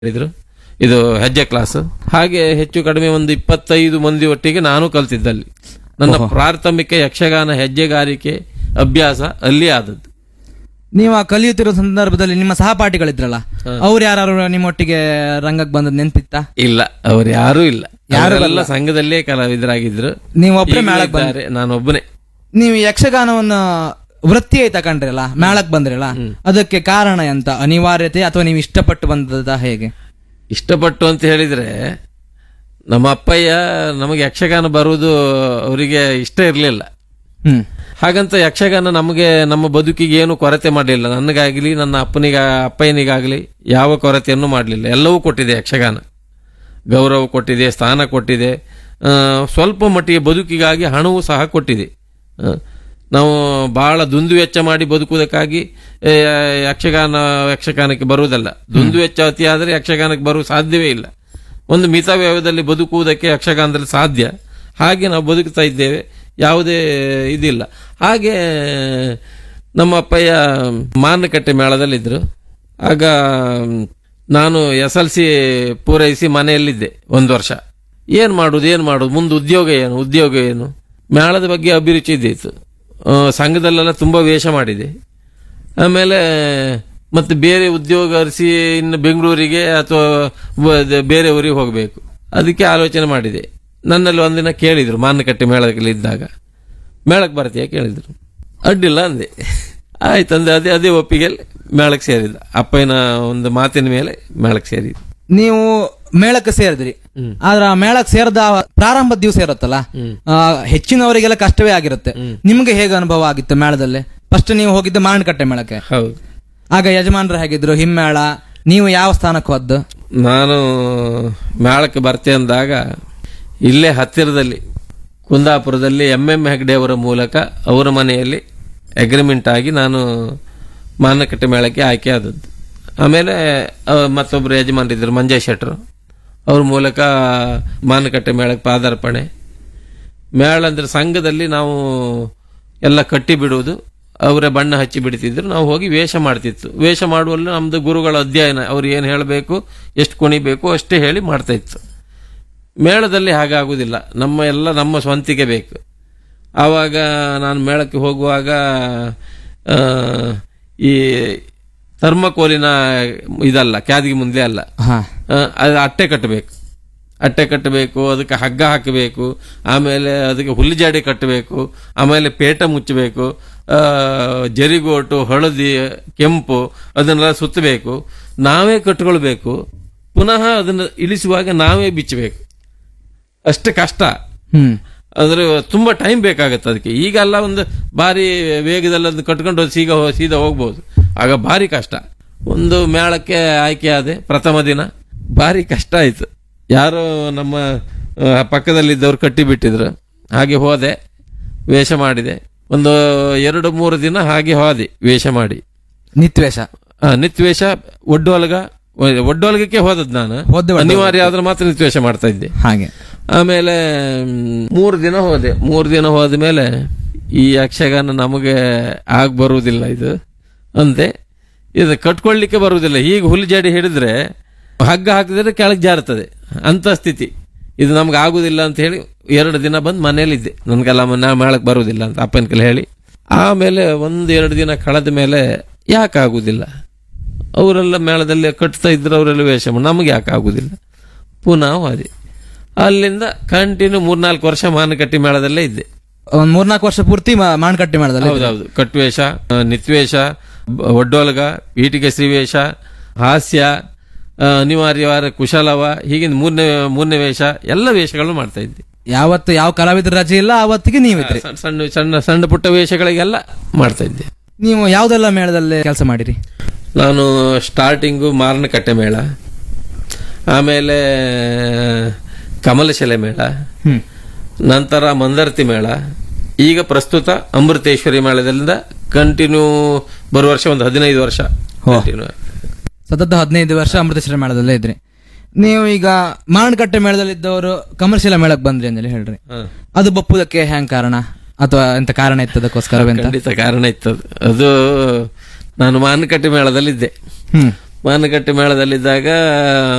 ಹೇಳಿದ್ರು ಇದು ಹೆಜ್ಜೆ ಕ್ಲಾಸ್ ಹಾಗೆ ಹೆಚ್ಚು ಕಡಿಮೆ ಒಂದು ಇಪ್ಪತ್ತೈದು ಮಂದಿ ಒಟ್ಟಿಗೆ ನಾನು ಕಲ್ತಿದ್ದಲ್ಲಿ ನನ್ನ ಪ್ರಾಥಮಿಕ ಯಕ್ಷಗಾನ ಹೆಜ್ಜೆಗಾರಿಕೆ ಅಭ್ಯಾಸ ಅಲ್ಲಿ ಆದದ್ದು ನೀವು ಆ ಕಲಿಯುತ್ತಿರೋ ಸಂದರ್ಭದಲ್ಲಿ ನಿಮ್ಮ ಸಹಪಾಠಿಗಳಿದ್ರಲ್ಲ ಅವ್ರು ಯಾರು ನಿಮ್ಮೊಟ್ಟಿಗೆ ರಂಗಕ್ಕೆ ಬಂದದ್ ನೆನ್ಪಿತ್ತ ಇಲ್ಲ ಅವರು ಯಾರೂ ಇಲ್ಲ ಯಾರೆಲ್ಲ ಸಂಘದಲ್ಲೇ ಕಲಾವಿದರಾಗಿದ್ರು ನೀವು ಒಬ್ಬರೇ ಈಗಲೂ ಮೇಳಕ್ ಬಂದ್ ಇದ್ದಾರೆ, ನಾನೊಬ್ಬನೇ ನೀವು ಯಕ್ಷಗಾನವನ್ನ ವೃತ್ತಿಯಾಗಿ ತಗೊಂಡ್ರಲ್ಲ ಮೇಳಕ್ ಬಂದ್ರಲ್ಲ ಅದಕ್ಕೆ ಕಾರಣ ಎಂತ ಅನಿವಾರ್ಯತೆ ಅಥವಾ ನೀವು ಇಷ್ಟಪಟ್ಟು ಬಂದದ ಹೇಗೆ ಇಷ್ಟಪಟ್ಟು ಅಂತ ಹೇಳಿದ್ರೆ ನಮ್ಮ ಅಪ್ಪಯ್ಯ ನಮಗೆ ಯಕ್ಷಗಾನ ಬರುವುದು ಅವರಿಗೆ ಇಷ್ಟ ಇರಲಿಲ್ಲ ಹ್ಮ್ ಹಾಗಂತ ಯಕ್ಷಗಾನ ನಮಗೆ ನಮ್ಮ ಬದುಕಿಗೆ ಏನು ಕೊರತೆ ಮಾಡಲಿಲ್ಲ ನನಗಾಗಲಿ ನನ್ನ ಅಪ್ಪನಿಗ ಅಪ್ಪಯ್ಯನಿಗಾಗಲಿ ಯಾವ ಕೊರತೆಯನ್ನು ಮಾಡಲಿಲ್ಲ ಎಲ್ಲವೂ ಕೊಟ್ಟಿದೆ ಯಕ್ಷಗಾನ ಗೌರವ ಕೊಟ್ಟಿದೆ ಸ್ಥಾನ ಕೊಟ್ಟಿದೆ ಆ, ಸ್ವಲ್ಪ ಮಟ್ಟಿಗೆ ಬದುಕಿಗಾಗಿ ಹಣವೂ ಸಹ ಕೊಟ್ಟಿದೆ ಆ, ನಾವು ಬಹಳ ದುಂದು ವೆಚ್ಚ ಮಾಡಿ ಬದುಕುವುದಕ್ಕಾಗಿ ಏ, ಯಕ್ಷಗಾನ ಯಕ್ಷಗಾನಕ್ಕೆ ಬರುವುದಲ್ಲ ದುಂದು ವೆಚ್ಚ ಅತಿಯಾದರೆ ಯಕ್ಷಗಾನಕ್ಕೆ ಬರುವ ಸಾಧ್ಯವೇ ಇಲ್ಲ ಒಂದು ಮಿತವ್ಯಯದಲ್ಲಿ ಬದುಕುವುದಕ್ಕೆ ಯಕ್ಷಗಾನದಲ್ಲಿ ಸಾಧ್ಯ ಹಾಗೆ ನಾವು ಬದುಕ್ತಾ ಇದ್ದೇವೆ ಯಾವುದೇ ಇದಿಲ್ಲ ಹಾಗೆ ನಮ್ಮ ಅಪ್ಪಯ್ಯ ಮಾನಕಟ್ಟೆ ಮೇಳದಲ್ಲಿದ್ದರು ಆಗ ನಾನು ಎಸ್ ಎಲ್ ಸಿ ಪೂರೈಸಿ ಮನೆಯಲ್ಲಿದ್ದೆ ಒಂದು ವರ್ಷ ಏನು ಮಾಡುದು ಏನು ಮಾಡುದು ಮುಂದೆ ಉದ್ಯೋಗ ಏನು ಉದ್ಯೋಗ ಏನು ಮೇಳದ ಬಗ್ಗೆ ಅಭಿರುಚಿ ಇದ್ದಿತ್ತು ಆ, ಸಂಘದಲ್ಲೆಲ್ಲ ತುಂಬ ವೇಷ ಮಾಡಿದೆ ಆಮೇಲೆ ಮತ್ತೆ ಬೇರೆ ಉದ್ಯೋಗ ಅರಿಸಿ ಇನ್ನು ಬೆಂಗಳೂರಿಗೆ ಅಥವಾ ಬ- ಬೇರೆ ಊರಿಗೆ ಹೋಗಬೇಕು ಅದಕ್ಕೆ ಆಲೋಚನೆ ಮಾಡಿದೆ ನನ್ನಲ್ಲಿ ಒಂದಿನ ಕೇಳಿದ್ರು ಮಾನಕಟ್ಟೆ ಮೇಳದಲ್ಲಿ ಇದ್ದಾಗ ಮೇಳಕ್ಕೆ ಬರ್ತೀಯಾ ಕೇಳಿದ್ರು ಅಡ್ಡಿಲ್ಲ ಅಂದೆ ಆಯ್ತು ಅಂದೆ ಅದೇ ಅದೇ ಒಪ್ಪಿಗೆಯಲ್ಲಿ ಮೇಳಕ್ಕೆ ಸೇರಿದ ಅಪ್ಪನ ಒಂದು ಮಾತಿನ ಮೇಲೆ ಮೇಳಕ್ಕೆ ಸೇರಿದ ನೀವು ಮೇಳಕ್ಕೆ ಸೇರಿದ್ರಿ ಆದ್ರ ಆ ಮೇಳಕ್ಕೆ ಸೇರದ ಪ್ರಾರಂಭದ ದಿವಸ ಇರುತ್ತಲ್ಲ ಆ, ಹೆಚ್ಚಿನವರಿಗೆಲ್ಲ ಕಷ್ಟವೇ ಆಗಿರುತ್ತೆ ನಿಮ್ಗೆ ಹೇಗೆ ಅನುಭವ ಆಗಿತ್ತು ಮೇಳದಲ್ಲಿ ಫಸ್ಟ್ ನೀವು ಹೋಗಿದ್ದು ಮಾರಣಕಟ್ಟೆ ಮೇಳಕ್ಕೆ ಹೌದು ಆಗ ಯಜಮಾನರು ಹೇಗಿದ್ರು ಹಿಮ್ಮೇಳ ನೀವು ಯಾವ ಸ್ಥಾನಕ್ಕೆ ಹೋದ್ದು ನಾನು ಮೇಳಕ್ಕೆ ಬರ್ತೆ ಅಂದಾಗ ಇಲ್ಲೇ ಹತ್ತಿರದಲ್ಲಿ ಕುಂದಾಪುರದಲ್ಲಿ ಎಂ ಎಂ ಹೆಗ್ಡೆ ಅವರ ಮೂಲಕ ಅವರ ಮನೆಯಲ್ಲಿ ಅಗ್ರಿಮೆಂಟ್ ಆಗಿ ನಾನು ಮಾನಕಟ್ಟೆ ಮೇಳಕ್ಕೆ ಆಯ್ಕೆ ಆದದ್ದು ಆಮೇಲೆ ಅವ ಮತ್ತೊಬ್ಬರು ಯಜಮಾನರಿದ್ದರು ಮಂಜಯ್ ಶೆಟ್ರು ಅವ್ರ ಮೂಲಕ ಮಾನಕಟ್ಟೆ ಮೇಳಕ್ಕೆ ಪಾದಾರ್ಪಣೆ ಮೇಳ ಅಂದ್ರೆ ಸಂಘದಲ್ಲಿ ನಾವು ಎಲ್ಲ ಕಟ್ಟಿ ಬಿಡುವುದು ಅವರೇ ಬಣ್ಣ ಹಚ್ಚಿ ಬಿಡ್ತಿದ್ರು ನಾವು ಹೋಗಿ ವೇಷ ಮಾಡ್ತಿತ್ತು ವೇಷ ಮಾಡುವಲ್ಲಿ ನಮ್ದು ಗುರುಗಳ ಅಧ್ಯಯನ ಅವ್ರು ಏನು ಹೇಳಬೇಕು ಎಷ್ಟು ಕುಣಿಬೇಕು ಅಷ್ಟೇ ಹೇಳಿ ಮಾಡ್ತಾ ಇತ್ತು ಮೇಳದಲ್ಲಿ ಹಾಗಾಗುವುದಿಲ್ಲ ನಮ್ಮ ಎಲ್ಲ ನಮ್ಮ ಸ್ವಂತಿಗೆ ಬೇಕು ಆವಾಗ ನಾನು ಮೇಳಕ್ಕೆ ಹೋಗುವಾಗ ಆ, ಈ ಥರ್ಮಕೋಲಿನ ಇದಲ್ಲ ಕ್ಯಾದಿಗೆ ಮುಂದೆ ಅಲ್ಲ ಹಾ ಆ, ಅದು ಅಟ್ಟೆ ಕಟ್ಟಬೇಕು ಅಟ್ಟೆ ಕಟ್ಟಬೇಕು ಅದಕ್ಕೆ ಹಗ್ಗ ಹಾಕಬೇಕು ಆಮೇಲೆ ಅದಕ್ಕೆ ಹುಲ್ಲುಜಾಡಿ ಕಟ್ಟಬೇಕು ಆಮೇಲೆ ಪೇಟ ಮುಚ್ಚಬೇಕು ಆ, ಜರಿಗೋಟು ಹಳದಿ ಕೆಂಪು ಅದನ್ನೆಲ್ಲ ಸುತ್ತಬೇಕು ನಾವೇ ಕಟ್ಕೊಳ್ಬೇಕು ಪುನಃ ಅದನ್ನು ಇಳಿಸುವಾಗ ನಾವೇ ಬಿಚ್ಚಬೇಕು ಅಷ್ಟು ಕಷ್ಟ ಹ್ಮ್ ಅಂದ್ರೆ ತುಂಬಾ ಟೈಮ್ ಬೇಕಾಗತ್ತೆ ಅದಕ್ಕೆ ಈಗೆಲ್ಲ ಒಂದು ಭಾರಿ ವೇಗದಲ್ಲಿ ಅದನ್ನ ಕಟ್ಕೊಂಡು ಹೋಗಿ ಸೀಗ ಹೋ- ಸೀದಾ ಹೋಗ್ಬೋದು ಆಗ ಭಾರಿ ಕಷ್ಟ ಒಂದು ಮೇಳಕ್ಕೆ ಆಯ್ಕೆ ಆದೆ ಪ್ರಥಮ ದಿನ ಭಾರಿ ಕಷ್ಟ ಆಯ್ತು ಯಾರೋ ನಮ್ಮ ಆ, ಪಕ್ಕದಲ್ಲಿದ್ದವ್ರು ಕಟ್ಟಿ ಬಿಟ್ಟಿದ್ರು ಹಾಗೆ ಹೋದೆ ವೇಷ ಮಾಡಿದೆ ಒಂದು ಎರಡು ಮೂರು ದಿನ ಹಾಗೆ ಹೋದೆ ವೇಷ ಮಾಡಿ ನಿತ್ವೇಷ ಆ, ನಿತ್ವೇಷ ಒಡ್ಡೋಲ್ಗ ಒಡ್ಡೋಲ್ಗಕ್ಕೆ ಹೋದದ್ದು ನಾನು ಹೋದೆ ಅನಿವಾರ್ಯ ಆದ್ರೆ ಮಾತ್ರ ನಿತ್ವೇಷ ಮಾಡ್ತಾ ಇದ್ದೆ ಹಾಗೆ ಆಮೇಲೆ ಮ್, ಮೂರು ದಿನ ಹೋದೆ ಮೂರು ದಿನ ಹೋದ ಮೇಲೆ ಈ ಯಕ್ಷಗಾನ ನಮಗೆ ಆಗ ಬರುವುದಿಲ್ಲ ಇದು ಅಂತೆ ಇದು ಕಟ್ಕೊಳ್ಳಿಕ್ಕೆ ಬರುವುದಿಲ್ಲ ಈಗ ಹುಲ್ಲು ಜಾಡಿ ಹಿಡಿದ್ರೆ ಹಗ್ಗ ಹಾಕಿದ್ರೆ ಕೆಳಗೆ ಜಾರುತ್ತದೆ ಅಂತ ಸ್ಥಿತಿ ಇದು ನಮ್ಗೆ ಆಗುದಿಲ್ಲ ಅಂತ ಹೇಳಿ ಎರಡು ದಿನ ಬಂದು ಮನೇಲಿದ್ದೆ ನನಗೆಲ್ಲ ನಾ ಮೇಳಕ್ಕೆ ಬರುವುದಿಲ್ಲ ಅಂತ ಅಪ್ಪನ ಕೈಲಿ ಹೇಳಿ ಆಮೇಲೆ ಒಂದು ಎರಡು ದಿನ ಕಳೆದ ಮೇಲೆ ಯಾಕೆ ಆಗುದಿಲ್ಲ ಅವರೆಲ್ಲ ಮೇಳದಲ್ಲಿ ಕಟ್ತಾ ಇದ್ರು ಅವರೆಲ್ಲ ವೇಷ ಮಾಡಿ ನಮಗೆ ಯಾಕೆ ಆಗುದಿಲ್ಲ ಪುನಃ ಹೋದೆ ಅಲ್ಲಿಂದ ಕಂಟಿನ್ಯೂ ಮೂರ್ನಾಲ್ಕು ವರ್ಷ ಮಾನಕಟ್ಟಿ ಮೇಳದಲ್ಲೇ ಇದ್ದೆ ಒಂದ್ ಮೂರ್ನಾಲ್ಕು ವರ್ಷ ಪೂರ್ತಿ ಮಾ- ಮಾಣಕಟ್ಟೆ ಮೇಳದಲ್ಲಿ ಹೌದೌದು ಕಟ್ವೇಷ ಆ, ನಿತ್ವೇಷ ಬ- ಒಡ್ಡೋಲ್ಗ ಪೀಠಿಗೆ ಶ್ರೀವೇಷ ಹಾಸ್ಯ ಆ, ಅನಿವಾರ್ಯವಾದ ಕುಶಲವ ಹೀಗೆ ಮೂರನೇ ಮೂರನೇ ವೇಷ ಎಲ್ಲ ವೇಷಗಳು ಮಾಡ್ತಾ ಇದ್ದೆ ಯಾವತ್ತು ಯಾವ ಕಲಾವಿದ್ರ ರಜೆ ಇಲ್ಲ ಆವತ್ತಿಗೆ ನೀವಿದ್ರಿ ಸಣ್ಣ ಸಣ್ಣ ಸಣ್ಣ ಸಣ್ಣ ಪುಟ್ಟ ವೇಷಗಳಿಗೆಲ್ಲ ಮಾಡ್ತಾ ಇದ್ದೆ ನೀವು ಯಾವ್ದೆಲ್ಲ ಮೇಳದಲ್ಲಿ ಕೆಲಸ ಮಾಡಿರಿ ನಾನು ಸ್ಟಾರ್ಟಿಂಗು ಮಾರನಕಟ್ಟೆ ಮೇಳ ಆಮೇಲೆ ಕಮಲಶಿಲೆ ಮೇಳ ಹ್ಮ್ ನಂತರ ಮಂದರ್ತಿ ಮೇಳ ಈಗ ಪ್ರಸ್ತುತ ಅಮೃತೇಶ್ವರಿ ಮೇಳದಿಂದ ಕಂಟಿನ್ಯೂ ಬರುವ ವರ್ಷ ಒಂದು ಹದಿನೈದು ವರ್ಷ ಕಂಟಿನ್ಯೂ ಸತತ ಹದಿನೈದು ವರ್ಷ ಅಮೃತೇಶ್ವರ ಮೇಳದಲ್ಲೇ ಇದ್ರಿ ನೀವು ಈಗ ಮಾರಣಕಟ್ಟೆ ಮೇಳದಲ್ಲಿದ್ದವರು ಕಮರ್ಷಿಯಲ್ ಮೇಳಕ್ಕೆ ಬಂದ್ರಿ ಅಂದೇಳಿ ಹೇಳ್ರಿ ಅದು ಬಪ್ಪುದಕ್ಕೆ ಹೆಂಗ್ ಕಾರಣ ಅಥವಾ ಎಂತ ಕಾರಣ ಇತ್ತು ಅದಕ್ಕೋಸ್ಕರವೆಂತ ಖಂಡಿತ ಕಾರಣ ಇತ್ತು ಅದು. ಅದು ನಾನು ಮಾನಕಟ್ಟೆ ಮೇಳದಲ್ಲಿದ್ದೆ ಹ್ಮ್ ಮಾನಗಟ್ಟೆ ಮೇಳದಲ್ಲಿದ್ದಾಗ